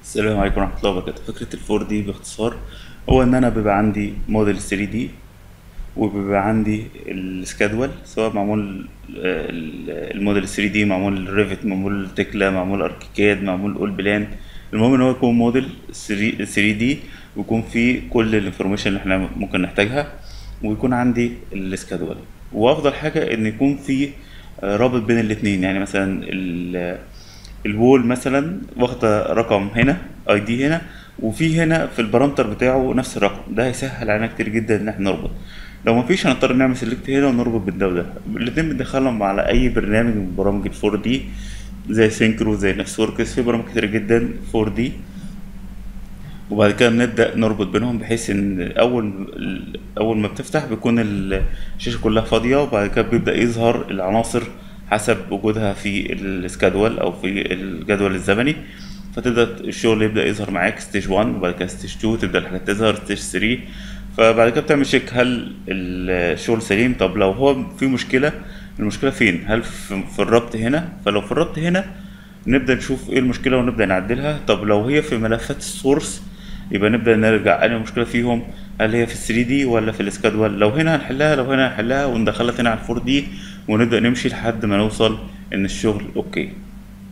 السلام عليكم ورحمة الله وبركاته فكرة الفور دي باختصار هو إن أنا بيبقى عندي موديل 3 دي وبيبقى عندي السكادول سواء معمول آه، ال- الموديل 3 دي معمول ريفت معمول تكلا معمول اركيكاد معمول اول بلان المهم ان هو يكون موديل 3 دي ويكون فيه كل الانفورميشن اللي احنا ممكن نحتاجها ويكون عندي السكادول وافضل حاجة ان يكون في آه، رابط بين الاتنين يعني مثلا ال- الوول مثلا واخدة رقم هنا اي دي هنا وفي هنا في البارامتر بتاعه نفس الرقم ده هيسهل علينا كتير جدا ان احنا نربط لو مفيش هنضطر نعمل سيلكت هنا ونربط بين ده وده الاتنين بندخلهم على اي برنامج من برامج الفور دي زي سينكرو زي نفس وركس في برامج كتير جدا فور دي وبعد كده بنبدأ نربط بينهم بحيث ان اول اول ما بتفتح بيكون الشاشة كلها فاضية وبعد كده بيبدأ يظهر العناصر حسب وجودها في السكادول او في الجدول الزمني فتبدأ الشغل يبدأ يظهر معاك ستيج 1 وبعد كده ستيج 2 تبدأ الحاجات تظهر ستيج 3 فبعد كده بتعمل شيك هل الشغل سليم طب لو هو في مشكلة المشكلة فين هل في في الربط هنا فلو في الربط هنا نبدأ نشوف ايه المشكلة ونبدأ نعدلها طب لو هي في ملفات السورس يبقى نبدأ نرجع أنهي مشكلة فيهم هل هي في ال 3 دي ولا في السكادول لو هنا هنحلها لو هنا هنحلها وندخلها تاني على ال 4 دي ونبدأ نمشي لحد ما نوصل إن الشغل أوكي